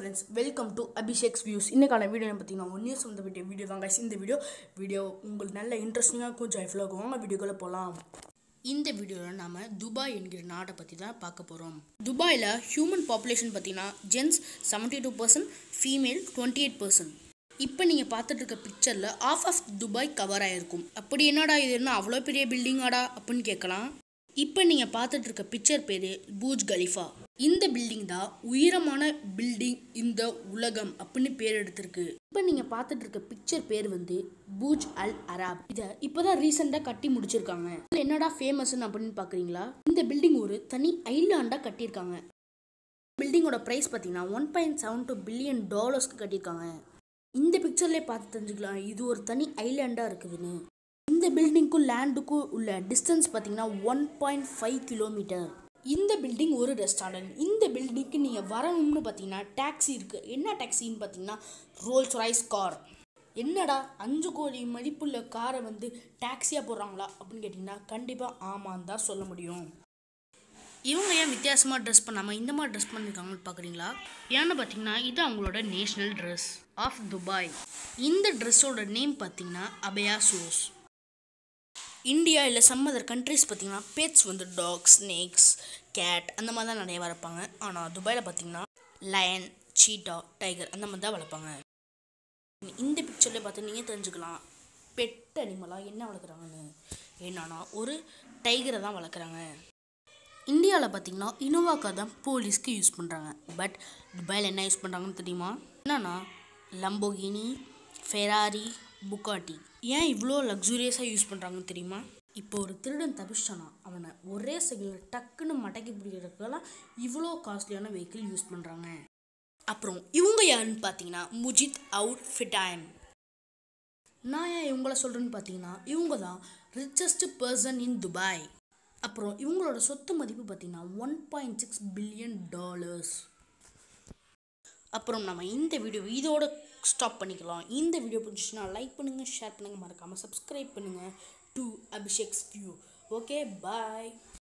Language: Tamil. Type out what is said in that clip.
Friends welcome to Abhishek's views இன்னைக்கான வீடியோ பார்த்தீங்கன்னா ஒன் இயர்ஸ் வந்த வீடியோ வீடியோ தான் guys. இந்த வீடியோ வீடியோ உங்களுக்கு நல்ல இன்ட்ரெஸ்டிங்காக இருக்கும் ஜாய்ஃபுல்லாக இருக்கும் வாங்க வீடியோக்குள்ளே போகலாம் இந்த வீடியோவில் நாம் துபாய் என்கிற நாட்டை பற்றி தான் பார்க்க போகிறோம் துபாயில் ஹியூமன் பாப்புலேஷன் பார்த்தீங்கன்னா gents seventy two percent female twenty eight percent இப்போ நீங்கள் பார்த்துட்டு இருக்க பிக்சரில் ஆஃப் ஆஃப் துபாய் கவர் ஆகிருக்கும் அப்படி என்னடா இது என்ன அவ்வளோ பெரிய பில்டிங்காடா அப்படின்னு கேட்கலாம் இப்போ நீங்கள் பார்த்துட்டு இருக்க பிக்சர் பேர் பூஜ் கலிஃபா இந்த பில்டிங் தான் உயரமான பில்டிங் இந்த உலகம் அப்படின்னு பேர் எடுத்திருக்கு இப்போ நீங்கள் பார்த்துட்டு இருக்க பிக்சர் பேர் வந்து பூஜ் அல் அராப் இதை இப்போதான் ரீசெண்டாக கட்டி முடிச்சிருக்காங்க இதுல என்னடா ஃபேமஸ்ன்னு அப்படின்னு பார்க்குறீங்களா இந்த பில்டிங் ஒரு தனி ஐலாண்டாக கட்டியிருக்காங்க பில்டிங்கோட ப்ரைஸ் பார்த்தீங்கன்னா one point seven two billion டாலர்ஸ்க்கு கட்டியிருக்காங்க இந்த பிக்சர்லேயே பார்த்து தெரிஞ்சுக்கலாம் இது ஒரு தனி ஐலாண்டாக இருக்குதுன்னு இந்த பில்டிங்க்கும் லேண்டுக்கும் உள்ள டிஸ்டன்ஸ் பார்த்தீங்கன்னா ஒன் பாயிண்ட் ஃபைவ் கிலோமீட்டர் இந்த பில்டிங் ஒரு ரெஸ்டாரண்ட் இந்த பில்டிங்க்கு நீங்கள் வரணும்னு பார்த்தீங்கன்னா டாக்ஸி இருக்குது என்ன டாக்ஸின்னு பார்த்தீங்கன்னா ரோல்ஸ் ராய்ஸ் கார் என்னடா அஞ்சு கோடி மதிப்புள்ள காரை வந்து டாக்ஸியாக போடுறாங்களா அப்படின்னு கேட்டிங்கன்னா கண்டிப்பாக ஆமான்னு தான் சொல்ல முடியும் இவங்க ஏன் வித்தியாசமாக ட்ரெஸ் பண்ணாமல் இந்த மாதிரி ட்ரெஸ் பண்ணியிருக்காங்கன்னு பார்க்குறீங்களா ஏன்னு பார்த்தீங்கன்னா இது அவங்களோட நேஷ்னல் ட்ரெஸ் ஆஃப் துபாய் இந்த ட்ரெஸ்ஸோட நேம் பார்த்தீங்கன்னா அபயா ஷூஸ் இந்தியா இல்லை சம் அதர் கண்ட்ரிஸ் பார்த்தீங்கன்னா பெட்ஸ் வந்து டாக் ஸ்னேக்ஸ் கேட் அந்த மாதிரி தான் நிறைய வளர்ப்பாங்க ஆனால் துபாயில் பார்த்தீங்கன்னா லயன் சீட்டா டைகர் அந்த மாதிரி தான் வளர்ப்பாங்க இந்த பிக்சரில் பார்த்து நீங்கள் தெரிஞ்சுக்கலாம் பெட் அனிமலாக என்ன வளர்க்குறாங்கன்னு என்னன்னா ஒரு டைகரை தான் வளர்க்குறாங்க இந்தியாவில் பார்த்தீங்கன்னா இனோவா தான் போலீஸ்க்கு யூஸ் பண்ணுறாங்க பட் துபாயில் என்ன யூஸ் பண்ணுறாங்கன்னு தெரியுமா என்னன்னா லம்போகினி ஃபெராரி புக்காட்டி ஏன் இவ்வளோ லக்ஸூரியஸாக யூஸ் பண்ணுறாங்கன்னு தெரியுமா இப்போ ஒரு திருடன் தப்பிச்சிட்டானா அவனை ஒரே செகண்டில் டக்குன்னு மடக்கி பிடிக்கிறதுக்கெல்லாம் இவ்வளோ காஸ்ட்லியான வெஹிக்கிள் யூஸ் பண்ணுறாங்க அப்புறம் இவங்க யாருன்னு பார்த்தீங்கன்னா முஜித் அவுட் ஃபிட்டாயன் நான் ஏன் இவங்கள சொல்கிறேன்னு பார்த்தீங்கன்னா இவங்க தான் ரிச்சஸ்ட் பர்சன் இன் துபாய் அப்புறம் இவங்களோட சொத்து மதிப்பு பார்த்தீங்கன்னா one point six billion dollars அப்புறம் நம்ம இந்த வீடியோ இதோட ஸ்டாப் பண்ணிக்கலாம் இந்த வீடியோ பிடிச்சிச்சுன்னா லைக் பண்ணுங்கள் ஷேர் பண்ணுங்கள் மறக்காமல் சப்ஸ்கிரைப் பண்ணுங்கள் to Abhishek's view okay bye